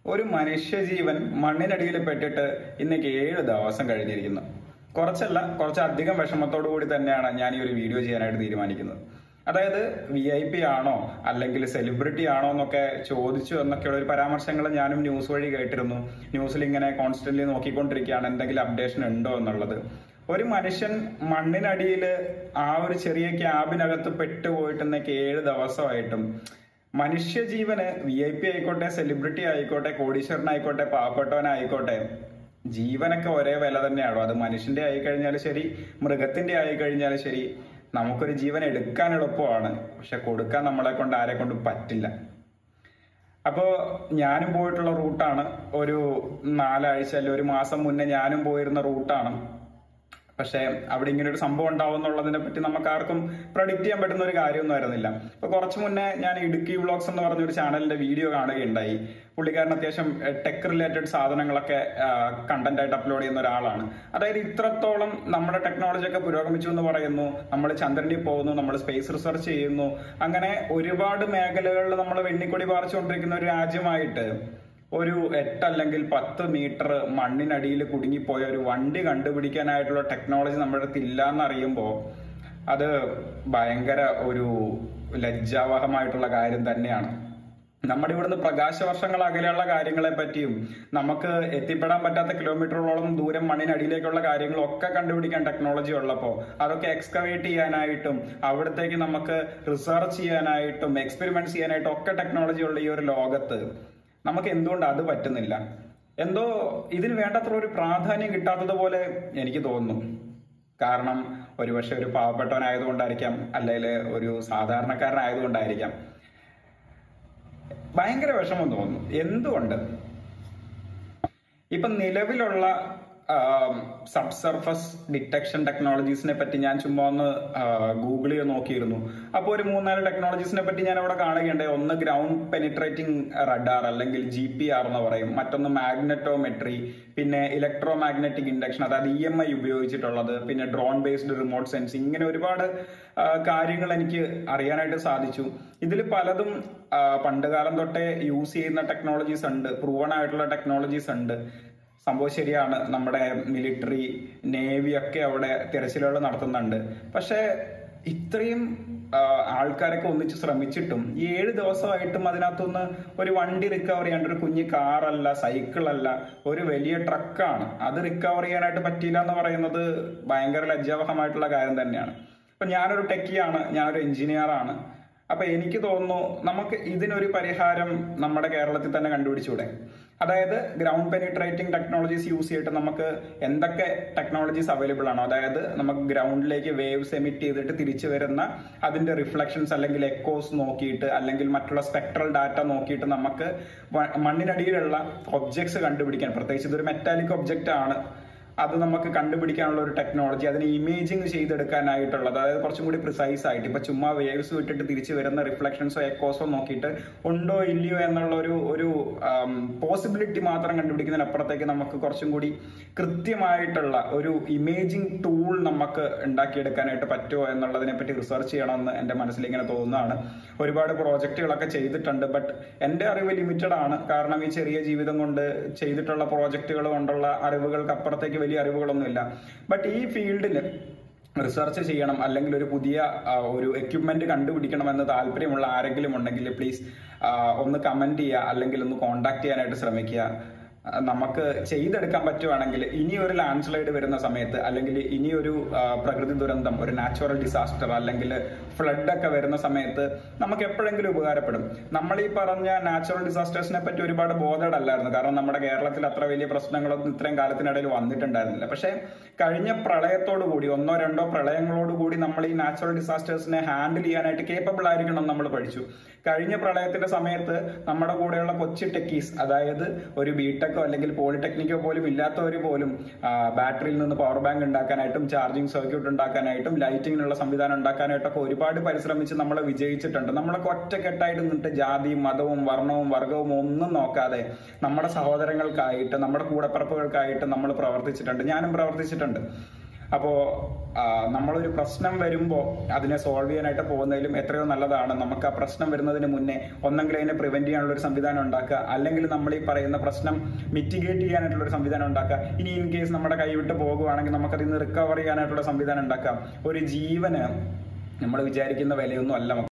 ഒരു മനുഷ്യജീവൻ മണ്ണിനടിയിൽ പെട്ടിട്ട് ഇന്നേക്ക് ഏഴ് ദിവസം കഴിഞ്ഞിരിക്കുന്നു കുറച്ചല്ല കുറച്ചധികം വിഷമത്തോടു കൂടി തന്നെയാണ് ഞാൻ ഈ ഒരു വീഡിയോ ചെയ്യാനായിട്ട് തീരുമാനിക്കുന്നത് അതായത് വി ഐ പി ആണോ അല്ലെങ്കിൽ സെലിബ്രിറ്റി ആണോ എന്നൊക്കെ ചോദിച്ചു എന്നൊക്കെയുള്ള ഒരു പരാമർശങ്ങൾ ഞാനും ന്യൂസ് വഴി കേട്ടിരുന്നു ന്യൂസിൽ ഇങ്ങനെ കോൺസ്റ്റന്റ്ലി നോക്കിക്കൊണ്ടിരിക്കുകയാണ് എന്തെങ്കിലും അപ്ഡേഷൻ ഉണ്ടോ എന്നുള്ളത് ഒരു മനുഷ്യൻ മണ്ണിനടിയിൽ ആ ഒരു ചെറിയ ക്യാബിനകത്ത് പെട്ടുപോയിട്ടുന്നൊക്കെ ഏഴ് ദിവസമായിട്ടും മനുഷ്യജീവന് വി ഐ പി ആയിക്കോട്ടെ സെലിബ്രിറ്റി ആയിക്കോട്ടെ കോടീശ്വരനായിക്കോട്ടെ പാവപ്പെട്ടവനായിക്കോട്ടെ ജീവനൊക്കെ ഒരേ വില തന്നെയാണോ അത് മനുഷ്യന്റെ ആയി കഴിഞ്ഞാൽ ശരി മൃഗത്തിന്റെ ആയി കഴിഞ്ഞാൽ ശരി നമുക്കൊരു ജീവൻ എടുക്കാൻ എളുപ്പമാണ് പക്ഷെ കൊടുക്കാൻ നമ്മളെ കൊണ്ട് ആരെ കൊണ്ടും പറ്റില്ല അപ്പോൾ ഞാനും പോയിട്ടുള്ള റൂട്ടാണ് ഒരു നാലാഴ്ച അല്ലെ ഒരു മാസം മുന്നേ ഞാനും പോയിരുന്ന റൂട്ടാണ് പക്ഷേ അവിടെ ഇങ്ങനെ ഒരു സംഭവം ഉണ്ടാവും എന്നുള്ളതിനെ പറ്റി നമുക്ക് ആർക്കും പ്രഡിക്റ്റ് ചെയ്യാൻ പറ്റുന്ന ഒരു കാര്യമൊന്നും ആയിരുന്നില്ല ഇപ്പൊ കുറച്ച് മുന്നേ ഞാൻ ഇടുക്കി വ്ളോഗ്സ് എന്ന് പറഞ്ഞ ഒരു ചാനലിന്റെ വീഡിയോ കാണുകയുണ്ടായി പുള്ളിക്കാരൻ അത്യാവശ്യം ടെക് റിലേറ്റഡ് സാധനങ്ങളൊക്കെ കണ്ടന്റ് ആയിട്ട് അപ്ലോഡ് ചെയ്യുന്ന ഒരാളാണ് അതായത് ഇത്രത്തോളം നമ്മുടെ ടെക്നോളജി ഒക്കെ പുരോഗമിച്ചു എന്ന് പറയുന്നു നമ്മൾ ചന്ദ്രനിൽ പോകുന്നു നമ്മൾ സ്പേസ് റിസർച്ച് ചെയ്യുന്നു അങ്ങനെ ഒരുപാട് മേഖലകളിൽ നമ്മൾ വെണ്ണിക്കൊടി പാറിച്ചുകൊണ്ടിരിക്കുന്ന ഒരു രാജ്യമായിട്ട് ഒരു എട്ട് അല്ലെങ്കിൽ പത്ത് മീറ്റർ മണ്ണിനടിയിൽ കുടുങ്ങിപ്പോയ ഒരു വണ്ടി കണ്ടുപിടിക്കാനായിട്ടുള്ള ടെക്നോളജി നമ്മുടെ അടുത്ത് ഇല്ല എന്നറിയുമ്പോൾ അത് ഭയങ്കര ഒരു ലജ്ജാവഹമായിട്ടുള്ള കാര്യം തന്നെയാണ് നമ്മുടെ ഇവിടുന്ന് പ്രകാശ വർഷങ്ങൾ അകലെയുള്ള കാര്യങ്ങളെ പറ്റിയും നമുക്ക് എത്തിപ്പെടാൻ പറ്റാത്ത കിലോമീറ്ററുകളോളം ദൂരം മണ്ണിനടിയിലേക്കുള്ള കാര്യങ്ങളൊക്കെ കണ്ടുപിടിക്കാൻ ടെക്നോളജി ഉള്ളപ്പോൾ അതൊക്കെ എക്സ്കവേറ്റ് ചെയ്യാനായിട്ടും അവിടത്തേക്ക് നമുക്ക് റിസർച്ച് ചെയ്യാനായിട്ടും എക്സ്പെരിമെന്റ്സ് ചെയ്യാനായിട്ടും ഒക്കെ ടെക്നോളജി ഉള്ള ഈ ഒരു ലോകത്ത് നമുക്ക് എന്തുകൊണ്ട് അത് പറ്റുന്നില്ല എന്തോ ഇതിന് വേണ്ടത്ര ഒരു പ്രാധാന്യം കിട്ടാത്തത് പോലെ എനിക്ക് തോന്നുന്നു കാരണം ഒരുപക്ഷെ ഒരു പാവപ്പെട്ടവനായതുകൊണ്ടായിരിക്കാം അല്ലെങ്കിൽ ഒരു സാധാരണക്കാരനായതുകൊണ്ടായിരിക്കാം ഭയങ്കര വിഷമം തോന്നുന്നു എന്തുകൊണ്ട് ഇപ്പൊ നിലവിലുള്ള സബ് സർഫസ് ഡിറ്റക്ഷൻ ടെക്നോളജീസിനെ പറ്റി ഞാൻ ചുമ്മാ ഒന്ന് ഗൂഗിൾ ചെയ്ത് നോക്കിയിരുന്നു അപ്പോൾ ഒരു മൂന്നാല് ടെക്നോളജീസിനെ പറ്റി ഞാൻ അവിടെ കാണുകയുണ്ടായി ഒന്ന് ഗ്രൗണ്ട് പെനിട്രേറ്റിംഗ് റഡാർ അല്ലെങ്കിൽ ജി പി ആർ എന്ന് പറയും മറ്റൊന്ന് മാഗ്നറ്റോമെട്രി പിന്നെ ഇലക്ട്രോ മാഗ്നറ്റിക് ഇൻഡക്ഷൻ അതായത് ഇ എം ഐ ഉപയോഗിച്ചിട്ടുള്ളത് പിന്നെ ഡ്രോൺ ബേസ്ഡ് റിമോട്ട് സെൻസിങ് ഇങ്ങനെ ഒരുപാട് കാര്യങ്ങൾ എനിക്ക് അറിയാനായിട്ട് സാധിച്ചു ഇതിൽ പലതും പണ്ടുകാലം തൊട്ടേ യൂസ് ചെയ്യുന്ന ടെക്നോളജീസ് ഉണ്ട് പ്രൂവൺ ആയിട്ടുള്ള ടെക്നോളജീസ് ഉണ്ട് സംഭവം ശരിയാണ് നമ്മുടെ മിലിറ്ററി നേവി ഒക്കെ അവിടെ തിരച്ചിലുകൾ നടത്തുന്നുണ്ട് പക്ഷേ ഇത്രയും ആൾക്കാരൊക്കെ ഒന്നിച്ച് ശ്രമിച്ചിട്ടും ഈ ഏഴ് ദിവസമായിട്ടും അതിനകത്തുനിന്ന് ഒരു വണ്ടി റിക്കവർ ചെയ്യാണ്ട് ഒരു കുഞ്ഞു കാറല്ല സൈക്കിളല്ല ഒരു വലിയ ട്രക്കാണ് അത് റിക്കവർ ചെയ്യാനായിട്ട് പറ്റിയില്ല എന്ന് പറയുന്നത് ഭയങ്കര ലജ്ജാവഹമായിട്ടുള്ള കാര്യം തന്നെയാണ് അപ്പൊ ഞാനൊരു ടെക്കിയാണ് ഞാനൊരു എഞ്ചിനീയർ ആണ് അപ്പൊ എനിക്ക് തോന്നുന്നു നമുക്ക് ഇതിനൊരു പരിഹാരം നമ്മുടെ കേരളത്തിൽ തന്നെ കണ്ടുപിടിച്ചൂടെ അതായത് ഗ്രൗണ്ട് പെനിട്രേറ്റിംഗ് ടെക്നോളജീസ് യൂസ് ചെയ്തിട്ട് നമുക്ക് എന്തൊക്കെ ടെക്നോളജീസ് അവൈലബിൾ ആണോ അതായത് നമുക്ക് ഗ്രൗണ്ടിലേക്ക് വേവ്സ് എമിറ്റ് ചെയ്തിട്ട് തിരിച്ചു വരുന്ന അതിന്റെ റിഫ്ലക്ഷൻസ് അല്ലെങ്കിൽ എക്കോസ് നോക്കിയിട്ട് അല്ലെങ്കിൽ മറ്റുള്ള സ്പെക്ട്രൽ ഡാറ്റ നോക്കിയിട്ട് നമുക്ക് മണ്ണിനടിയിലുള്ള ഒബ്ജക്ട്സ് കണ്ടുപിടിക്കാൻ പ്രത്യേകിച്ച് ഇതൊരു മെറ്റാലിക് ഒബ്ജക്റ്റ് ആണ് അത് നമുക്ക് കണ്ടുപിടിക്കാനുള്ള ഒരു ടെക്നോളജി അതിനെ ഇമേജിങ് ചെയ്തെടുക്കാനായിട്ടുള്ളത് അതായത് കുറച്ചും കൂടി പ്രിസൈസ് ആയിട്ട് ഇപ്പൊ ചുമ്മാ വേവ്സ് വിട്ടിട്ട് തിരിച്ചു വരുന്ന റിഫ്ലക്ഷൻസോ എക്കോസോ നോക്കിയിട്ട് ഉണ്ടോ ഇല്ലയോ എന്നുള്ള ഒരു ഒരു പോസിബിലിറ്റി മാത്രം കണ്ടുപിടിക്കുന്നതിനപ്പുറത്തേക്ക് നമുക്ക് കുറച്ചും കൂടി കൃത്യമായിട്ടുള്ള ഒരു ഇമേജിംഗ് ടൂൾ നമുക്ക് ഉണ്ടാക്കിയെടുക്കാനായിട്ട് പറ്റുമോ എന്നുള്ളതിനെ പറ്റി റിസർച്ച് ചെയ്യണമെന്ന് എൻ്റെ മനസ്സിൽ ഇങ്ങനെ തോന്നുന്നതാണ് ഒരുപാട് പ്രോജക്റ്റുകളൊക്കെ ചെയ്തിട്ടുണ്ട് ബട്ട് എൻ്റെ അറിവ് ലിമിറ്റഡ് ആണ് കാരണം ഈ ചെറിയ ജീവിതം കൊണ്ട് ചെയ്തിട്ടുള്ള പ്രോജക്റ്റുകൾ കൊണ്ടുള്ള അറിവുകൾക്ക് അപ്പുറത്തേക്ക് വലിയ അറിവുകളൊന്നുമില്ല ബട്ട് ഈ ഫീൽഡിൽ റിസർച്ച് ചെയ്യണം അല്ലെങ്കിൽ ഒരു പുതിയ ഒരു എക്യുപ്മെന്റ് കണ്ടുപിടിക്കണം എന്ന് താല്പര്യമുള്ള ആരെങ്കിലും ഉണ്ടെങ്കിൽ പ്ലീസ് ഒന്ന് കമന്റ് ചെയ്യുക അല്ലെങ്കിൽ ഒന്ന് കോണ്ടാക്ട് ചെയ്യാനായിട്ട് ശ്രമിക്കുക നമുക്ക് ചെയ്തെടുക്കാൻ പറ്റുവാണെങ്കിൽ ഇനി ഒരു ലാൻഡ് സ്ലൈഡ് വരുന്ന സമയത്ത് അല്ലെങ്കിൽ ഇനി ഒരു പ്രകൃതി ദുരന്തം ഒരു നാച്ചുറൽ ഡിസാസ്റ്റർ അല്ലെങ്കിൽ ഫ്ലഡ് ഒക്കെ വരുന്ന സമയത്ത് നമുക്ക് എപ്പോഴെങ്കിലും ഉപകാരപ്പെടും നമ്മൾ ഈ പറഞ്ഞ നാച്ചുറൽ ഡിസാസ്റ്റേഴ്സിനെ പറ്റി ഒരുപാട് ബോധഡ് അല്ലായിരുന്നു കാരണം നമ്മുടെ കേരളത്തിൽ അത്ര വലിയ പ്രശ്നങ്ങളൊന്നും ഇത്രയും കാലത്തിനിടയിൽ വന്നിട്ടുണ്ടായിരുന്നില്ല പക്ഷേ കഴിഞ്ഞ പ്രളയത്തോടു കൂടി ഒന്നോ രണ്ടോ പ്രളയങ്ങളോട് കൂടി നമ്മൾ ഈ നാച്ചുറൽ ഡിസാസ്റ്റേഴ്സിനെ ഹാൻഡിൽ ചെയ്യാനായിട്ട് കേപ്പബിൾ ആയിരിക്കണം നമ്മൾ പഠിച്ചു കഴിഞ്ഞ പ്രളയത്തിന്റെ സമയത്ത് നമ്മുടെ കൂടെയുള്ള കൊച്ചു ടെക്കീസ് അതായത് ഒരു ബിടെക്കോ അല്ലെങ്കിൽ പോളിടെക്നിക്കോ പോലും ഇല്ലാത്തവർ പോലും ബാറ്ററിയിൽ നിന്ന് പവർ ബാങ്ക് ഉണ്ടാക്കാനായിട്ടും ചാർജിങ് സർക്യൂട്ട് ഉണ്ടാക്കാനായിട്ടും ലൈറ്റിങ്ങിനുള്ള സംവിധാനം ഉണ്ടാക്കാനായിട്ടൊക്കെ ഒരുപാട് പരിശ്രമിച്ച് നമ്മൾ വിജയിച്ചിട്ടുണ്ട് നമ്മളൊക്കെ ഒറ്റക്കെട്ടായിട്ട് നിന്നിട്ട് ജാതിയും മതവും വർണ്ണവും വർഗവും ഒന്നും നോക്കാതെ നമ്മുടെ സഹോദരങ്ങൾക്കായിട്ട് നമ്മുടെ കൂടപ്പിറപ്പുകൾക്കായിട്ട് നമ്മൾ പ്രവർത്തിച്ചിട്ടുണ്ട് ഞാനും പ്രവർത്തിച്ചിട്ടുണ്ട് അപ്പോൾ നമ്മളൊരു പ്രശ്നം വരുമ്പോൾ അതിനെ സോൾവ് ചെയ്യാനായിട്ട് പോകുന്നതിലും എത്രയോ നല്ലതാണ് നമുക്ക് ആ പ്രശ്നം വരുന്നതിന് മുന്നേ ഒന്നെങ്കിൽ അതിനെ പ്രിവെന്റ് ചെയ്യാനുള്ള ഒരു സംവിധാനം ഉണ്ടാക്കുക അല്ലെങ്കിൽ നമ്മൾ ഈ പറയുന്ന പ്രശ്നം മിറ്റിഗേറ്റ് ചെയ്യാനായിട്ടുള്ള ഒരു സംവിധാനം ഉണ്ടാക്കുക ഇനി ഇൻ കേസ് നമ്മുടെ കൈവിട്ട് പോകുവാണെങ്കിൽ നമുക്കതിൽ നിന്ന് റിക്കവർ ചെയ്യാനായിട്ടുള്ള സംവിധാനം ഉണ്ടാക്കാം ഒരു ജീവന് നമ്മൾ വിചാരിക്കുന്ന വിലയൊന്നും അല്ല